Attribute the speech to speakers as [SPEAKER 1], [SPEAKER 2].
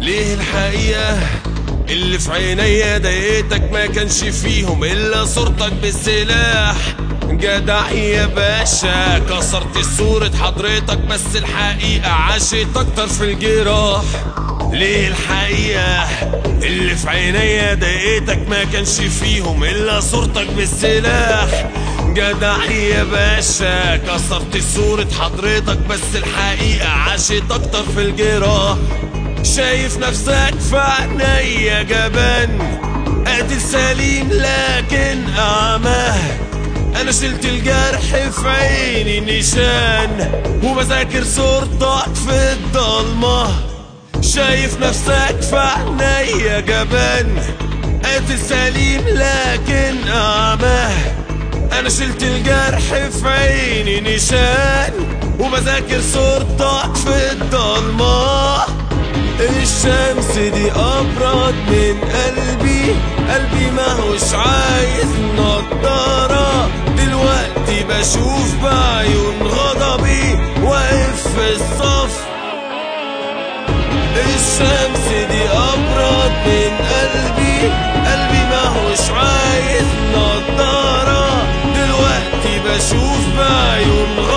[SPEAKER 1] ليه الحقيقة اللي في عينيا ضايقتك ما كانش فيهم الا صورتك بالسلاح جدع يا باشا كسرت صورة حضرتك بس الحقيقة عاشت اكتر في الجراح ليه الحقيقة اللي في عينيا ضايقتك ما كانش فيهم الا صورتك بالسلاح جدع يا باشا كسرت صورة حضرتك بس الحقيقة عاشت اكتر في الجراح شايف نفسك في عينيا جبان قاتل سليم لكن اعمى انا شلت الجرح في عيني نشان وبذاكر صورتك في الضلمه شايف نفسك في عينيا جبان قاتل سليم لكن اعمى انا شلت الجرح في عيني نشان وبذاكر صورتك في الضلمه الشمس دي ابرد من قلبي قلبي ماهوش عايز نضارة دلوقتي بشوف بعيون غضبي واقف في الصف الشمس دي ابرد من قلبي قلبي ماهوش عايز نضارة دلوقتي بشوف بعيون غضبي